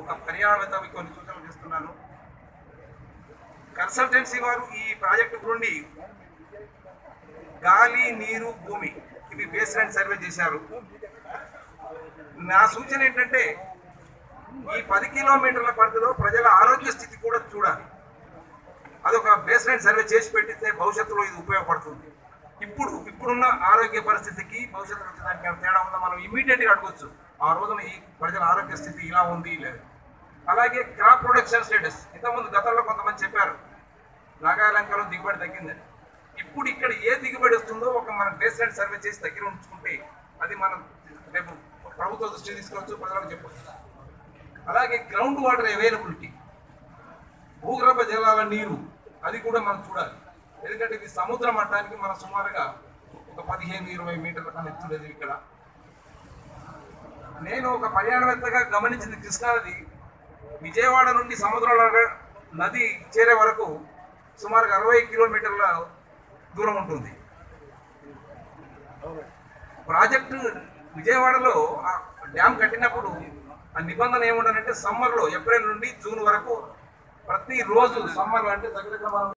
ఒక పర్యావరణ కొన్ని సూచనలు చేస్తున్నాను కన్సల్టెన్సీ వారు ఈ ప్రాజెక్టు నుండి గాలి నీరు భూమి ఇవి బేస్ లైన్ సర్వే చేశారు నా సూచన ఏంటంటే ఈ పది కిలోమీటర్ల పరిధిలో ప్రజల ఆరోగ్య స్థితి కూడా చూడాలి అదొక బేస్ లైన్ సర్వే చేసి పెట్టితే భవిష్యత్తులో ఇది ఉపయోగపడుతుంది ఇప్పుడు ఇప్పుడున్న ఆరోగ్య పరిస్థితికి భవిష్యత్తులో వచ్చేదానికి ఏమైనా తేడా ఉందా మనం ఇమీడియట్గా అడగొచ్చు ఆ రోజున ఈ ప్రజల ఆరోగ్య స్థితి ఇలా ఉంది లేదు అలాగే క్రాప్ ప్రొడక్షన్ స్టేటస్ ఇంతకుముందు గతంలో కొంతమంది చెప్పారు నాగాలంకలో దిగుబడి తగ్గిందని ఇప్పుడు ఇక్కడ ఏ దిగుబడి వస్తుందో ఒక మనం బేస్ లైన్ సర్వే చేసి దగ్గర ఉంచుకుంటే అది మనం రేపు ప్రభుత్వ దృష్టికి తీసుకోవచ్చు ప్రజలకు చెప్పవచ్చు అలాగే గ్రౌండ్ వాటర్ అవైలబిలిటీ భూగర్భ జలాల నీరు అది కూడా మనం చూడాలి ఎందుకంటే ఇది సముద్ర మట్టానికి మనం సుమారుగా ఒక పదిహేను ఇరవై మీటర్ల కన్నా ఎత్తుండేది ఇక్కడ నేను ఒక పర్యాటవేత్తగా గమనించింది కృష్ణానది విజయవాడ నుండి సముద్రంలో నది చేరే వరకు సుమారుగా అరవై కిలోమీటర్ల దూరం ఉంటుంది ప్రాజెక్టు విజయవాడలో ఆ డ్యామ్ కట్టినప్పుడు ఆ నిబంధన ఏముండాలంటే సమ్మర్లో ఏప్రిల్ నుండి జూన్ వరకు ప్రతిరోజు సమ్మర్ అంటే దగ్గర దగ్గర మనం